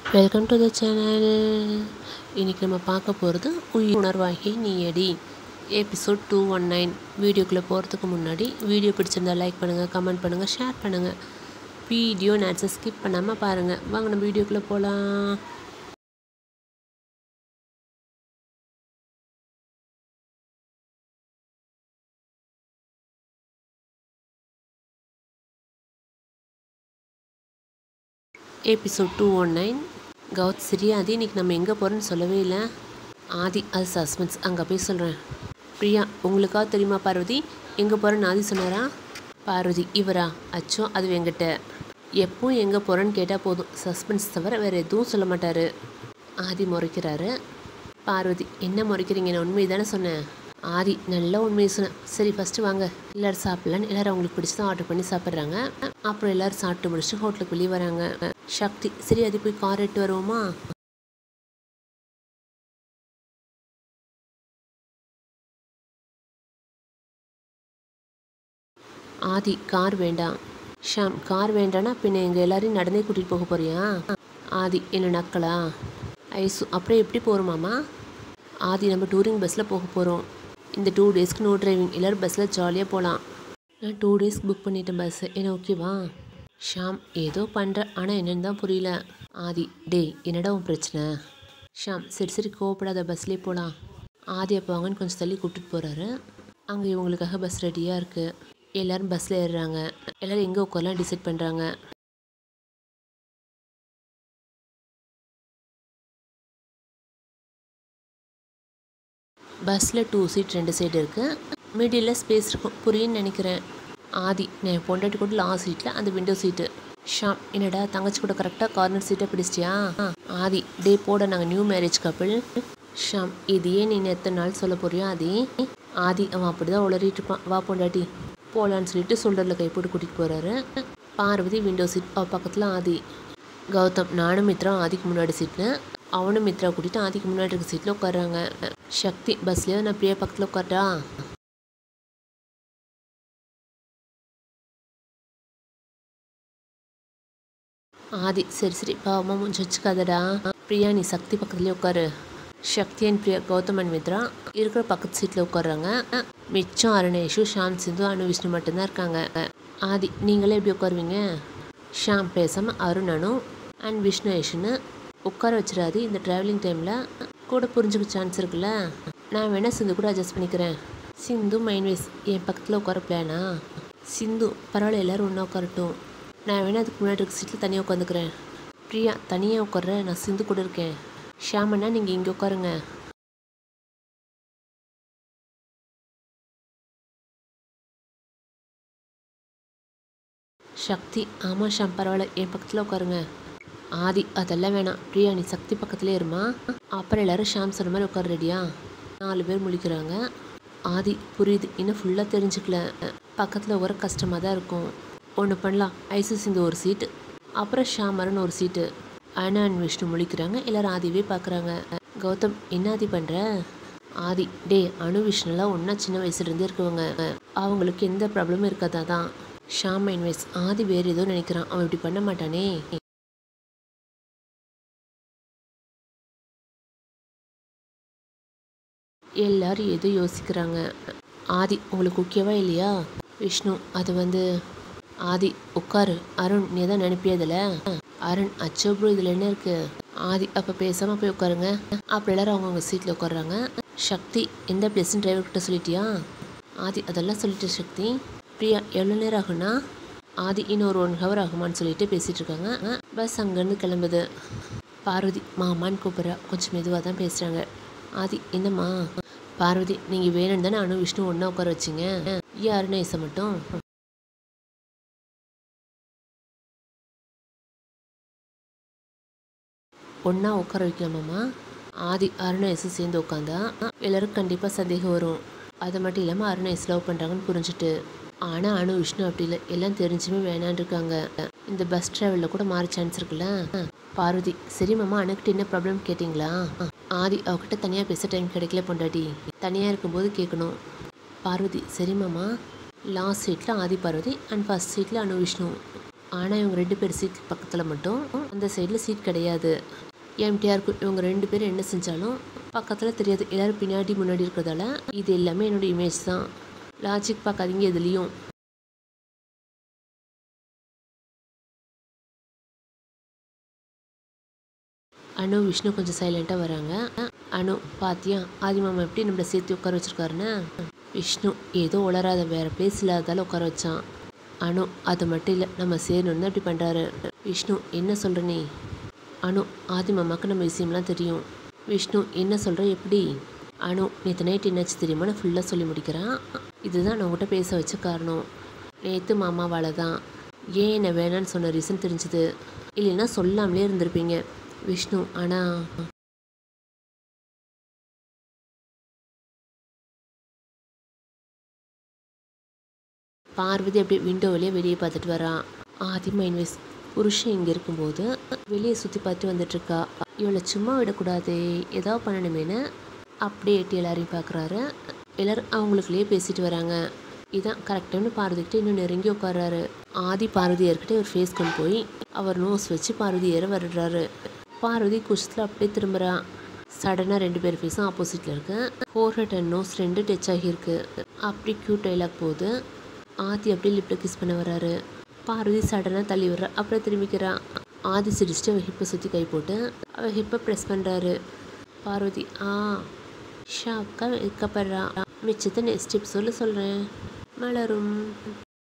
welcome to the channel இன்றைக்கி நம்ம பார்க்க போகிறது உயிர் உணர்வாகி நீயடி எபிசோட் டூ ஒன் நைன் வீடியோக்குள்ளே போகிறதுக்கு முன்னாடி வீடியோ பிடிச்சிருந்தா லைக் பண்ணுங்கள் கமெண்ட் பண்ணுங்கள் ஷேர் பண்ணுங்கள் வீடியோ நேட்ஸை ஸ்கிப் பண்ணாமல் பாருங்கள் வாங்க நம்ம வீடியோக்குள்ளே போகலாம் எபிசோட் டூ ஒன் நைன் கௌத் சரி ஆதி இன்னைக்கு நம்ம எங்கே போகிறோன்னு சொல்லவே இல்லை ஆதி அது சஸ்பென்ஸ் அங்கே போய் சொல்கிறேன் பிரியா உங்களுக்கா தெரியுமா பார்வதி எங்கே போகிறேன்னு ஆதி சொன்னாரா பார்வதி இவரா அச்சோ அது என்கிட்ட எப்பவும் எங்கே போகிறேன்னு கேட்டால் போதும் சஸ்பென்ஸ் தவிர வேறு எதுவும் சொல்ல மாட்டார் ஆதி முறைக்கிறாரு பார்வதி என்ன முறைக்கிறீங்க நான் உண்மையை தானே சொன்னேன் ஆதி நல்லா உண்மையை சொன்னேன் சரி ஃபஸ்ட்டு வாங்க எல்லோரும் சாப்பிட்லான்னு எல்லோரும் அவங்களுக்கு பிடிச்சதான் ஆர்டர் பண்ணி சாப்பிட்றாங்க அப்புறம் எல்லோரும் சாப்பிட்டு முடிச்சுட்டு ஹோட்டலுக்கு வெளியே வராங்க சக்தி சரி அது போய் கார் எட்டு வருவோமா ஆதி கார் வேண்டாம் ஷாம் கார் வேண்டானா பின்ன எங்கள் எல்லாரையும் நடந்தே கூட்டிகிட்டு போக போறியா ஆதி என்ன நக்கலா ஐசு அப்புறம் எப்படி போகிறோமாம்மா ஆதி நம்ம டூரிங் பஸ்ஸில் போக போகிறோம் இந்த டூ டேஸ்க்கு நோ டிரைவிங் எல்லோரும் பஸ்ஸில் ஜாலியாக போகலாம் நான் டூ டேஸ்க்கு புக் பண்ணிட்டேன் பஸ்ஸு என்ன ஓகேவா ஷாம் ஏதோ பண்ணுற ஆனால் என்னன்னு தான் புரியல ஆதி டேய் என்னடா உன் பிரச்சனை ஷாம் சரி சரி கோவப்படாத பஸ்லேயே போகலாம் ஆதி அப்போ வாங்கன்னு கொஞ்சம் தள்ளி கூப்பிட்டுட்டு போகிறாரு அங்கே இவங்களுக்காக பஸ் ரெடியாக இருக்குது எல்லோரும் பஸ்ஸில் ஏறுறாங்க எல்லோரும் எங்கே உட்காரலாம் டிசைட் பண்ணுறாங்க பஸ்ஸில் டூ சீட் ரெண்டு சைடு இருக்குது மிடில் ஸ்பேஸ் இருக்கும் புரியுன்னு நினைக்கிறேன் ஆதி நான் பொண்டாட்டி கூட லாஸ்ட் சீட்டில் அந்த விண்டோ சீட்டு ஷாம் என்னடா தங்கச்சி கூட கரெக்டாக கார்னர் சீட்டை பிடிச்சிட்டியா ஆதி டே போட நாங்கள் நியூ மேரேஜ் கப்பிள் ஷாம் இதையே நீ எத்தனை நாள் சொல்ல போறியா ஆதி ஆதி அவன் அப்படி தான் உளறிட்டு இருப்பான் வா பொண்டாட்டி போகலான்னு சொல்லிட்டு சுண்டரில் கை போட்டு கூட்டிகிட்டு போகிறாரு பார்வதி விண்டோ சீட் அவ பக்கத்தில் ஆதி கௌதம் நானும் மித்ரா ஆதிக்கு முன்னாடி சீட்டில் அவனும் மித்ரா கூட்டிகிட்டு ஆதிக்கு முன்னாடி இருக்க சீட்டில் உட்காடுறாங்க சக்தி பஸ்லேயே நான் பிரியா பக்கத்தில் உட்காரட்டா ஆதி சரி சரி பாவமாக முடிஞ்சு வச்சுக்காதடா பிரியா நீ சக்தி பக்கத்துலேயே உட்காரு சக்தி அண்ட் பிரியா கௌதம் அண்ட் மித்ரா இருக்கிற பக்கத்து சீட்டில் உட்காடுறாங்க மிச்சம் அருணேஷு ஷாம் சிந்து அனு விஷ்ணு மட்டும்தான் இருக்காங்க ஆதி நீங்களே எப்படி உட்காருவீங்க ஷாம் பேசாமல் அருண் அனு அண்ட் விஷ்ணு ஐஷுன்னு உட்கார வச்சிடாது இந்த ட்ராவலிங் டைமில் கூட புரிஞ்சுக்க சான்ஸ் இருக்குல்ல நான் வேணால் சிந்து கூட அட்ஜஸ்ட் பண்ணிக்கிறேன் சிந்து மைன்வேஸ் என் பக்கத்தில் உட்கார பிளானா சிந்து பரவாயில்ல எல்லோரும் ஒன்றா உட்காரட்டும் நான் வேணால் அதுக்கு முன்னாடி இருக்க சீட்டில் தனியாக உட்காந்துக்கிறேன் பிரியா தனியாக உட்கார நான் சிந்து கூட இருக்கேன் ஷியாமண்ணா நீங்கள் இங்கே உட்காருங்க சக்தி ஆமாம் ஷாம் பரவாயில்ல என் பக்கத்தில் உட்காருங்க ஆதி அதெல்லாம் வேணாம் பிரியா நீ சக்தி பக்கத்துலேயே இருமா அப்புறம் எல்லாரும் ஷாம் சொன்ன மாதிரி உட்கார ரெடியா நாலு பேர் முழிக்கிறாங்க ஆதி புரியுது இன்னும் ஃபுல்லாக தெரிஞ்சுக்கல பக்கத்தில் உட்கார கஷ்டமாக தான் இருக்கும் ஒன்று பண்ணலாம் ஐசு சிந்து ஒரு சீட்டு அப்புறம் ஷாமரன் ஒரு சீட்டு அண்ணா அண்ட் விஷ்ணு முழிக்கிறாங்க எல்லாரும் ஆதிவே பார்க்குறாங்க கௌதம் என்ன ஆதி பண்ணுற ஆதி டே அணு விஷ்ணுலாம் ஒன்றா சின்ன வயசுலேருந்தே இருக்கவங்க அவங்களுக்கு எந்த ப்ராப்ளமும் இருக்காதா தான் ஷாம் இன்வெஸ்ட் ஆதி வேறு ஏதோ நினைக்கிறான் அவன் இப்படி பண்ண மாட்டானே எல்லாரும் ஏதோ யோசிக்கிறாங்க ஆதி உங்களுக்கு ஓகேவா இல்லையா விஷ்ணு அது வந்து ஆதி உட்காரு அருண் நீ தான் நினைப்பியதில்ல அருண் அச்சோ ப்ரோ இதில் என்ன இருக்கு ஆதி அப்போ பேசாமல் போய் உட்காருங்க அப்புறம் எல்லாரும் அவங்கவுங்க சீட்டில் உட்காடுறாங்க சக்தி எந்த பிளேஸ்ன்னு டிரைவர்கிட்ட சொல்லிட்டியா ஆதி அதெல்லாம் சொல்லிட்டு சக்தி பிரியா எவ்வளோ நேரம் ஆகும்னா ஆதி இன்னும் ஒரு ஒன் ஹவர் ஆகுமான்னு சொல்லிட்டு பேசிகிட்டு இருக்காங்க பஸ் அங்கேருந்து கிளம்புது பார்வதி மாமான்னு கூப்பிட்றா கொஞ்சம் மெதுவாக தான் பேசுகிறாங்க ஆதி என்னம்மா பார்வதி நீங்கள் வேணும்னு தானே அனு விஷ்ணு ஒன்றா உட்கார வச்சிங்க ஏன் அருணேசை மட்டும் ஒன்றா உட்கார வைக்கலாமாம்மா ஆதி அருணேசு சேர்ந்து உட்காந்தா எல்லாருக்கும் கண்டிப்பாக சந்தேகம் வரும் அது மட்டும் இல்லாமல் அருணேஸ் லவ் பண்ணுறாங்கன்னு புரிஞ்சுட்டு ஆனால் அனு விஷ்ணு அப்படி இல்லை எல்லாம் தெரிஞ்சுமே வேணான்னு இருக்காங்க இந்த பஸ் ட்ராவலில் கூட மாற சான்ஸ் இருக்குல்ல பார்வதி சரி மாமா அனுக்கிட்ட என்ன ப்ராப்ளம் கேட்டிங்களா ஆதி அவகிட்ட தனியாக பேச டைம் கிடைக்கல பொண்டாட்டி தனியாக இருக்கும்போது கேட்கணும் பார்வதி சரி மாமா லாஸ்ட் சீட்டில் ஆதி பார்வதி அண்ட் ஃபஸ்ட் சீட்டில் அனு விஷ்ணு ஆனால் இவங்க ரெண்டு பேர் சீட் பக்கத்தில் மட்டும் அந்த சைடில் சீட் கிடையாது எம்டிஆர் இருக்கும் இவங்க ரெண்டு பேரும் என்ன செஞ்சாலும் பக்கத்தில் தெரியாது எல்லோரும் பின்னாடி முன்னாடி இருக்கிறதால இது எல்லாமே என்னோட இமேஜ் தான் லாஜிக் பார்க்காதீங்க எதுலேயும் அனு விஷ்ணு கொஞ்சம் சைலண்ட்டாக வராங்க அனு பாத்தியா ஆதி மாமா எப்படி நம்மளை சேர்த்து உட்கார வச்சிருக்காருன்னு விஷ்ணு ஏதோ உளராத வேற பிளேஸ் இல்லாதால உட்கார வச்சான் அனு அது மட்டும் இல்லை நம்ம சேரணுன்னு அப்படி பண்ணுறாரு விஷ்ணு என்ன சொல்கிற நீ அனு ஆதி மாமாவுக்கு நம்ம விஷயம்லாம் தெரியும் விஷ்ணு என்ன சொல்கிற எப்படி அனு நேற்று நைட் என்னாச்சு தெரியுமா நான் ஃபுல்லாக சொல்லி முடிக்கிறேன் இதுதான் நான் உங்கள்கிட்ட பேச வச்ச காரணம் நேற்று மாமாவால் தான் ஏன் என்ன வேணான்னு சொன்ன ரீசன் தெரிஞ்சுது இல்லைன்னா சொல்லாமலே இருந்திருப்பீங்க விஷ்ணு ஆனால் பார்வதி அப்படியே விண்டோ வழியாக வெளியே பார்த்துட்டு வரா ஆதிமா இன்வெஸ்ட் புருஷன் இங்கே இருக்கும்போது வெளியே சுற்றி பார்த்து வந்துட்டுருக்கா இவளை சும்மா விடக்கூடாதே ஏதாவது பண்ணணுமேனு அப்படியே எட்டி எல்லாரையும் பார்க்குறாரு எல்லோரும் அவங்களுக்குள்ளேயே பேசிட்டு வராங்க இதான் கரெக்டானு பார்வதிக்கிட்ட இன்னும் நெருங்கி உட்கார்றாரு ஆதி பார்வதி ஏற்கிட்ட ஒரு ஃபேஸ் கொண்டு போய் அவர் நோஸ் வச்சு பார்வதி ஏற வருடுறாரு பார்வதி குஷத்தில் அப்படியே திரும்புகிறா சடனாக ரெண்டு பேர் ஃபேஸும் ஆப்போசிட்டில் இருக்கு ஃபோர் ஹெட் அண்ட் நோஸ் ரெண்டு டச் ஆகியிருக்கு அப்படி க்யூட் டைலாக் போகுது ஆதி அப்படியே லிப்பில் கிஸ் பண்ண வராரு பார்வதி சடனாக தள்ளி விடுறா அப்புறம் திரும்பிக்கிறா ஆதி சிரிச்சுட்டு அவள் ஹிப்பை சுற்றி கை போட்டு அவள் ஹிப்பை ப்ரெஸ் பண்ணுறாரு பார்வதி ஆ ஷாக்காக வைக்கப்படுறா மிச்சத்தை நெக்ஸ்ட் ஸ்டெப் சொல்ல சொல்கிறேன் மலரும்